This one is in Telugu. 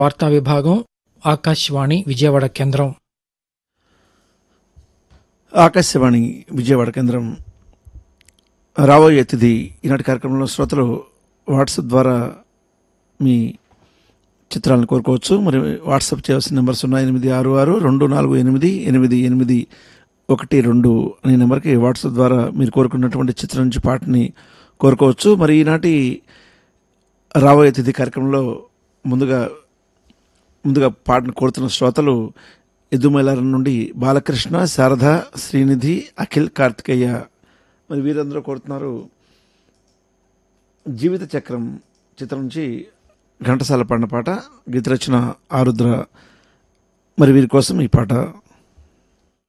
వార్తా విభాగం ఆకాశవాణి విజయవాడ కేంద్రం ఆకాశవాణి విజయవాడ కేంద్రం రాబోయే తిథి ఈనాటి కార్యక్రమంలో శ్రోతలు వాట్సాప్ ద్వారా మీ చిత్రాలను కోరుకోవచ్చు మరి వాట్సాప్ చేయవలసిన నెంబర్ సున్నా ఎనిమిది ఆరు ఆరు రెండు నాలుగు ఎనిమిది ఎనిమిది ఎనిమిది ఒకటి రెండు అనే నెంబర్కి వాట్సాప్ ద్వారా మీరు కోరుకున్నటువంటి చిత్రం నుంచి పాటని కోరుకోవచ్చు మరి ఈనాటి రాబోయే తిథి కార్యక్రమంలో ముందుగా ముందుగా పాటను కోరుతున్న శ్రోతలు ఎద్దుమైలారం నుండి బాలకృష్ణ శారద శ్రీనిధి అఖిల్ కార్తికేయ మరి వీరందరూ కోరుతున్నారు జీవిత చక్రం చిత్రం నుంచి ఘంటసాల పాడిన పాట గీత రచన ఆరుద్ర మరి వీరి కోసం ఈ పాట